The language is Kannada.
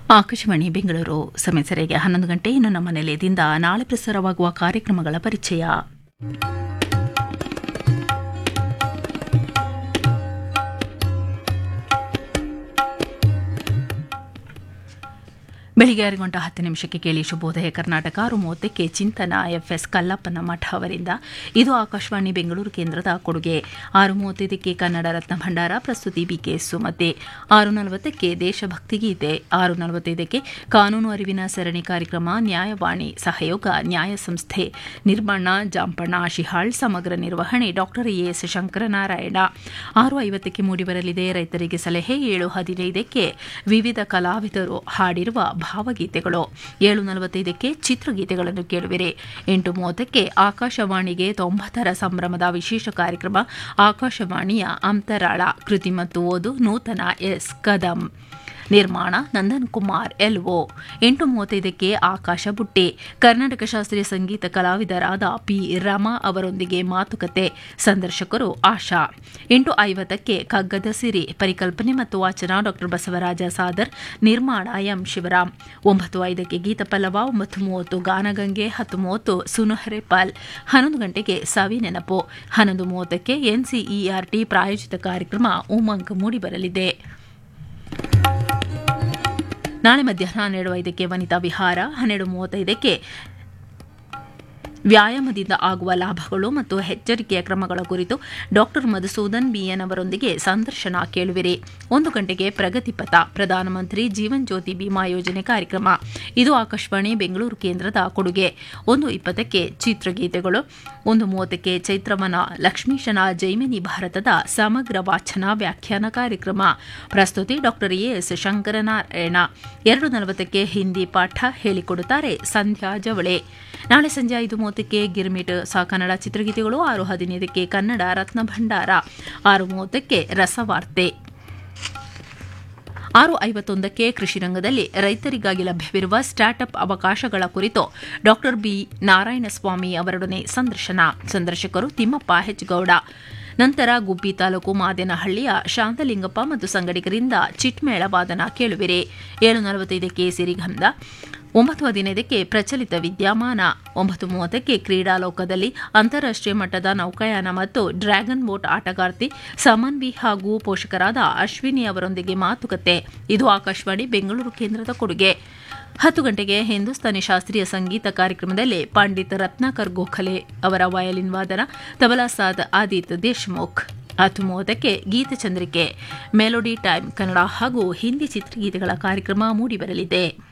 ಆಕಾಶವಾಣಿ ಬೆಂಗಳೂರು ಸಮಯ ಸರಿಯಾಗಿ ಹನ್ನೊಂದು ಗಂಟೆ ಇನ್ನು ನಮ್ಮ ನಿಲಯದಿಂದ ನಾಳೆ ಪ್ರಸಾರವಾಗುವ ಕಾರ್ಯಕ್ರಮಗಳ ಪರಿಚಯ ಬೆಳಿಗ್ಗೆ ಆರು ಗಂಟೆ ಹತ್ತು ನಿಮಿಷಕ್ಕೆ ಕೇಳಿ ಶುಭೋದಯ ಕರ್ನಾಟಕ ಆರು ಮೂವತ್ತಕ್ಕೆ ಚಿಂತನ ಎಫ್ಎಸ್ ಕಲ್ಲಪ್ಪನ ಮಠ ಅವರಿಂದ ಇದು ಆಕಾಶವಾಣಿ ಬೆಂಗಳೂರು ಕೇಂದ್ರದ ಕೊಡುಗೆ ಆರು ಮೂವತ್ತೈದಕ್ಕೆ ಕನ್ನಡ ರತ್ನ ಭಂಡಾರ ಪ್ರಸ್ತುತಿ ಬಿಕೆ ಸುಮತಿ ಆರು ನಲವತ್ತಕ್ಕೆ ದೇಶಭಕ್ತಿ ಗೀತೆ ಆರು ನಲವತ್ತೈದಕ್ಕೆ ಕಾನೂನು ಅರಿವಿನ ಸರಣಿ ಕಾರ್ಯಕ್ರಮ ನ್ಯಾಯವಾಣಿ ಸಹಯೋಗ ನ್ಯಾಯ ಸಂಸ್ಥೆ ನಿರ್ಮಾಣ ಜಾಂಪಣ್ಣ ಶಿಹಾಳ್ ಸಮಗ್ರ ನಿರ್ವಹಣೆ ಡಾಕ್ಟರ್ ಎಎಸ್ ಶಂಕರನಾರಾಯಣ ಆರು ಐವತ್ತಕ್ಕೆ ಮೂಡಿಬರಲಿದೆ ರೈತರಿಗೆ ಸಲಹೆ ಏಳು ಹದಿನೈದಕ್ಕೆ ವಿವಿಧ ಕಲಾವಿದರು ಹಾಡಿರುವ ಭಾವಗೀತೆಗಳು ಏಳು ನಲವತ್ತೈದಕ್ಕೆ ಚಿತ್ರಗೀತೆಗಳನ್ನು ಕೇಳುವಿರಿ ಎಂಟು ಮೂವತ್ತಕ್ಕೆ ಆಕಾಶವಾಣಿಗೆ ತೊಂಬತ್ತರ ಸಂಭ್ರಮದ ವಿಶೇಷ ಕಾರ್ಯಕ್ರಮ ಆಕಾಶವಾಣಿಯ ಅಂತರಾಳ ಕೃತಿ ಮತ್ತು ಓದು ನೂತನ ಎಸ್ ಕದಂ ನಿರ್ಮಾಣ ನಂದನ್ ಕುಮಾರ್ ಎಲ್ಒ ಎಂಟು ಮೂವತ್ತೈದಕ್ಕೆ ಆಕಾಶ ಬುಟ್ಟಿ ಕರ್ನಾಟಕ ಶಾಸ್ತ್ರೀಯ ಸಂಗೀತ ಕಲಾವಿದರಾದ ಪಿ ರಮಾ ಅವರೊಂದಿಗೆ ಮಾತುಕತೆ ಸಂದರ್ಶಕರು ಆಶಾ ಎಂಟು ಐವತ್ತಕ್ಕೆ ಕಗ್ಗದ ಸಿರಿ ಪರಿಕಲ್ಪನೆ ಮತ್ತು ವಾಚನ ಡಾ ಬಸವರಾಜ ಸಾದರ್ ನಿರ್ಮಾಣ ಎಂ ಶಿವರಾಮ್ ಒಂಬತ್ತು ಐದಕ್ಕೆ ಗೀತ ಪಲ್ಲವ ಒಂಬತ್ತು ಮೂವತ್ತು ಗಾನಗಂಗೆ ಹತ್ತು ಮೂವತ್ತು ಸುನಹರೆ ಪಾಲ್ ಹನ್ನೊಂದು ಗಂಟೆಗೆ ಸವಿ ನೆನಪು ಹನ್ನೊಂದು ಮೂವತ್ತಕ್ಕೆ ಎನ್ಸಿಇಆರ್ಟಿ ಪ್ರಾಯೋಜಿತ ಕಾರ್ಯಕ್ರಮ ಉಮಂಗ್ ಮೂಡಿಬರಲಿದೆ ನಾಳೆ ಮಧ್ಯಾಹ್ನ ಹನ್ನೆರಡು ಐದಕ್ಕೆ ವನಿತಾ ವಿಹಾರ ಹನ್ನೆರಡು ಮೂವತ್ತೈದಕ್ಕೆ ವ್ಯಾಯಾಮದಿಂದ ಆಗುವ ಲಾಭಗಳು ಮತ್ತು ಎಚ್ಚರಿಕೆಯ ಕ್ರಮಗಳ ಕುರಿತು ಡಾಕ್ಟರ್ ಮಧುಸೂದನ್ ಬಿಎನ್ ಅವರೊಂದಿಗೆ ಸಂದರ್ಶನ ಕೇಳುವಿರಿ ಒಂದು ಗಂಟೆಗೆ ಪ್ರಗತಿಪಥ ಪ್ರಧಾನಮಂತ್ರಿ ಜೀವನ್ ಜ್ಯೋತಿ ಬಿಮಾ ಯೋಜನೆ ಕಾರ್ಯಕ್ರಮ ಇದು ಆಕಾಶವಾಣಿ ಬೆಂಗಳೂರು ಕೇಂದ್ರದ ಕೊಡುಗೆ ಒಂದು ಇಪ್ಪತ್ತಕ್ಕೆ ಚಿತ್ರಗೀತೆಗಳು ಒಂದು ಮೂವತ್ತಕ್ಕೆ ಚೈತ್ರವನ ಲಕ್ಷ್ಮೀಶನ ಜೈಮಿನಿ ಭಾರತದ ಸಮಗ್ರ ವಾಚನ ವ್ಯಾಖ್ಯಾನ ಕಾರ್ಯಕ್ರಮ ಪ್ರಸ್ತುತಿ ಡಾಕ್ಟರ್ ಎಎಸ್ ಶಂಕರನಾರಾಯಣ ಎರಡು ನಲವತ್ತಕ್ಕೆ ಹಿಂದಿ ಪಾಠ ಹೇಳಿಕೊಡುತ್ತಾರೆ ಸಂಧ್ಯಾ ಜವಳೆ ನಾಳೆ ಸಂಜೆ ಐದು ಮೂವತ್ತಕ್ಕೆ ಗಿರ್ಮಿಟ್ ಸಾ ಕನ್ನಡ ಚಿತ್ರಗೀತೆಗಳು ಆರು ಹದಿನೈದಕ್ಕೆ ಕನ್ನಡ ರತ್ನ ಭಂಡಾರ ಆರು ಮೂವತ್ತಕ್ಕೆ ರಸವಾರ್ತೆ ಆರು ಐವತ್ತೊಂದಕ್ಕೆ ಕೃಷಿ ರಂಗದಲ್ಲಿ ರೈತರಿಗಾಗಿ ಲಭ್ಯವಿರುವ ಸ್ಟಾರ್ಟ್ಅಪ್ ಅವಕಾಶಗಳ ಕುರಿತು ಡಾಕ್ಟರ್ ಬಿ ನಾರಾಯಣಸ್ವಾಮಿ ಅವರೊಡನೆ ಸಂದರ್ಶನ ಸಂದರ್ಶಕರು ತಿಮ್ಮಪ್ಪ ಹೆಚ್ಗೌಡ ನಂತರ ಗುಬ್ಬಿ ತಾಲೂಕು ಮಾದೇನಹಳ್ಳಿಯ ಶಾಂತಲಿಂಗಪ್ಪ ಮತ್ತು ಸಂಗಡಿಗರಿಂದ ಚಿಟ್ಮೇಳ ವಾದನ ಕೇಳುವಿರಿ ಏಳು ನಲವತ್ತೈದಕ್ಕೆ ಸಿರಿಗಂಧ ಒಂಬತ್ತು ಹದಿನೈದಕ್ಕೆ ಪ್ರಚಲಿತ ವಿದ್ಯಮಾನ ಒಂಬತ್ತು ಮೂವತ್ತಕ್ಕೆ ಕ್ರೀಡಾಲೋಕದಲ್ಲಿ ಅಂತಾರಾಷ್ಟೀಯ ಮಟ್ಟದ ನೌಕಾಯಾನ ಮತ್ತು ಡ್ರ್ಯಾಗನ್ ಬೋಟ್ ಆಟಗಾರ್ತಿ ಸಮನ್ವಿ ಹಾಗೂ ಪೋಷಕರಾದ ಅಶ್ವಿನಿ ಅವರೊಂದಿಗೆ ಮಾತುಕತೆ ಇದು ಆಕಾಶವಾಣಿ ಬೆಂಗಳೂರು ಕೇಂದ್ರದ ಕೊಡುಗೆ ಹತ್ತು ಗಂಟೆಗೆ ಹಿಂದೂಸ್ತಾನಿ ಶಾಸ್ತ್ರೀಯ ಸಂಗೀತ ಕಾರ್ಯಕ್ರಮದಲ್ಲಿ ಪಂಡಿತ್ ರತ್ನಾಕರ್ ಗೋಖಲೆ ಅವರ ವಯಲಿನ್ ವಾದನ ತಬಲಾ ಸಾದ್ ಆದಿತ್ ದೇಶ್ಮುಖ್ ಹತ್ತು ಮೂವತ್ತಕ್ಕೆ ಗೀತಚಂದ್ರಿಕೆ ಮೆಲೋಡಿ ಟೈಮ್ ಕನ್ನಡ ಹಾಗೂ ಹಿಂದಿ ಚಿತ್ರಗೀತೆಗಳ ಕಾರ್ಯಕ್ರಮ ಮೂಡಿಬರಲಿದೆ